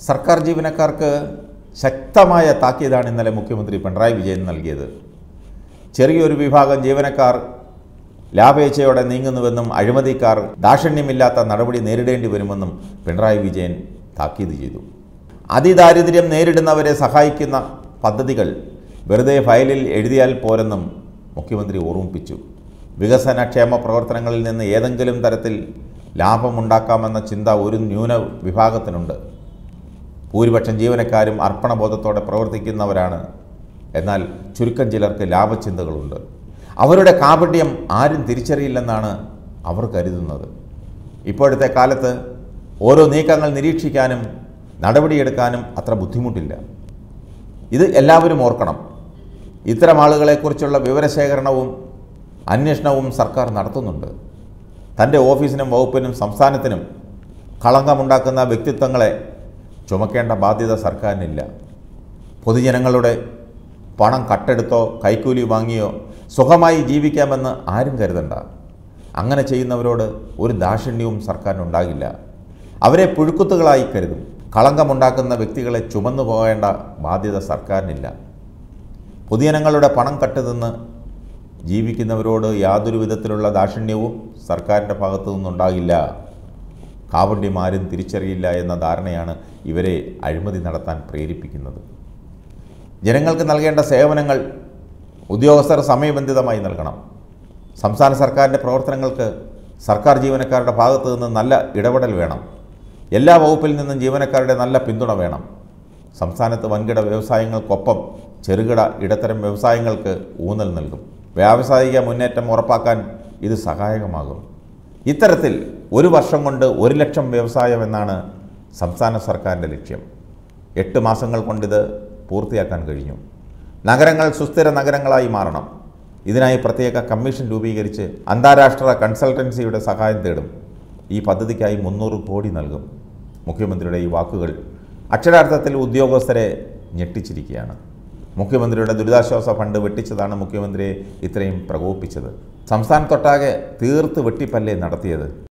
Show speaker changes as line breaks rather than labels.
സർക്കാർ ജീവനക്കാർക്ക് ശക്തമായ താക്കീതാണ് ഇന്നലെ മുഖ്യമന്ത്രി പിണറായി വിജയൻ നൽകിയത് ചെറിയൊരു വിഭാഗം ജീവനക്കാർ ലാഭേച്ഛയോടെ നീങ്ങുന്നുവെന്നും അഴിമതിക്കാർ ദാക്ഷിണ്യമില്ലാത്ത നടപടി നേരിടേണ്ടി വരുമെന്നും പിണറായി വിജയൻ താക്കീത് ചെയ്തു അതിദാരിദ്ര്യം നേരിടുന്നവരെ സഹായിക്കുന്ന പദ്ധതികൾ വെറുതെ ഫയലിൽ എഴുതിയാൽ പോരെന്നും മുഖ്യമന്ത്രി ഓർമ്മിപ്പിച്ചു വികസനക്ഷേമ പ്രവർത്തനങ്ങളിൽ നിന്ന് ഏതെങ്കിലും തരത്തിൽ ലാഭമുണ്ടാക്കാമെന്ന ചിന്ത ഒരു ന്യൂന വിഭാഗത്തിനുണ്ട് ഭൂരിപക്ഷം ജീവനക്കാരും അർപ്പണബോധത്തോടെ പ്രവർത്തിക്കുന്നവരാണ് എന്നാൽ ചുരുക്കം ചിലർക്ക് ലാഭചിന്തകളുണ്ട് അവരുടെ കാപട്യം ആരും തിരിച്ചറിയില്ലെന്നാണ് അവർ കരുതുന്നത് ഇപ്പോഴത്തെ കാലത്ത് ഓരോ നീക്കങ്ങൾ നിരീക്ഷിക്കാനും നടപടിയെടുക്കാനും അത്ര ബുദ്ധിമുട്ടില്ല ഇത് എല്ലാവരും ഓർക്കണം ഇത്തരം ആളുകളെക്കുറിച്ചുള്ള വിവരശേഖരണവും അന്വേഷണവും സർക്കാർ നടത്തുന്നുണ്ട് തൻ്റെ ഓഫീസിനും വകുപ്പിനും സംസ്ഥാനത്തിനും കളങ്കമുണ്ടാക്കുന്ന വ്യക്തിത്വങ്ങളെ ചുമക്കേണ്ട ബാധ്യത സർക്കാരിനില്ല പൊതുജനങ്ങളുടെ പണം കട്ടെടുത്തോ കൈക്കൂലി വാങ്ങിയോ സുഖമായി ജീവിക്കാമെന്ന് ആരും കരുതണ്ട അങ്ങനെ ചെയ്യുന്നവരോട് ഒരു ദാക്ഷിണ്യവും സർക്കാരിനുണ്ടാകില്ല അവരെ പുഴുക്കുത്തുകളായി കരുതും കളങ്കമുണ്ടാക്കുന്ന വ്യക്തികളെ ചുമന്നു പോകേണ്ട ബാധ്യത സർക്കാരിനില്ല പൊതുജനങ്ങളുടെ പണം കട്ടുതിന്ന് ജീവിക്കുന്നവരോട് യാതൊരു വിധത്തിലുള്ള ദാക്ഷിണ്യവും സർക്കാരിൻ്റെ ഭാഗത്തു നിന്നുണ്ടാകില്ല കാപണ്യം ആരും തിരിച്ചറിയില്ല എന്ന ധാരണയാണ് ഇവരെ അഴിമതി നടത്താൻ പ്രേരിപ്പിക്കുന്നത് ജനങ്ങൾക്ക് നൽകേണ്ട സേവനങ്ങൾ ഉദ്യോഗസ്ഥർ സമയബന്ധിതമായി നൽകണം സംസ്ഥാന സർക്കാരിൻ്റെ പ്രവർത്തനങ്ങൾക്ക് സർക്കാർ ജീവനക്കാരുടെ ഭാഗത്തു നിന്ന് നല്ല ഇടപെടൽ വേണം എല്ലാ വകുപ്പിൽ നിന്നും ജീവനക്കാരുടെ നല്ല പിന്തുണ വേണം സംസ്ഥാനത്ത് വൻകിട വ്യവസായങ്ങൾക്കൊപ്പം ചെറുകിട ഇടത്തരം വ്യവസായങ്ങൾക്ക് ഊന്നൽ നൽകും വ്യാവസായിക മുന്നേറ്റം ഉറപ്പാക്കാൻ ഇത് സഹായകമാകും ഇത്തരത്തിൽ ഒരു വർഷം കൊണ്ട് ഒരു ലക്ഷം വ്യവസായം എന്നാണ് സംസ്ഥാന സർക്കാരിൻ്റെ ലക്ഷ്യം എട്ട് മാസങ്ങൾ കൊണ്ടിത് പൂർത്തിയാക്കാൻ കഴിഞ്ഞു നഗരങ്ങൾ സുസ്ഥിര നഗരങ്ങളായി മാറണം ഇതിനായി പ്രത്യേക കമ്മീഷൻ രൂപീകരിച്ച് അന്താരാഷ്ട്ര കൺസൾട്ടൻസിയുടെ സഹായം തേടും ഈ പദ്ധതിക്കായി മുന്നൂറ് കോടി നൽകും മുഖ്യമന്ത്രിയുടെ ഈ വാക്കുകൾ അക്ഷരാർത്ഥത്തിൽ ഉദ്യോഗസ്ഥരെ ഞെട്ടിച്ചിരിക്കുകയാണ് മുഖ്യമന്ത്രിയുടെ ദുരിതാശ്വാസ ഫണ്ട് വെട്ടിച്ചതാണ് മുഖ്യമന്ത്രിയെ ഇത്രയും പ്രകോപിപ്പിച്ചത് സംസ്ഥാനത്തൊട്ടാകെ തീർത്ത് വെട്ടിപ്പല്ലേ നടത്തിയത്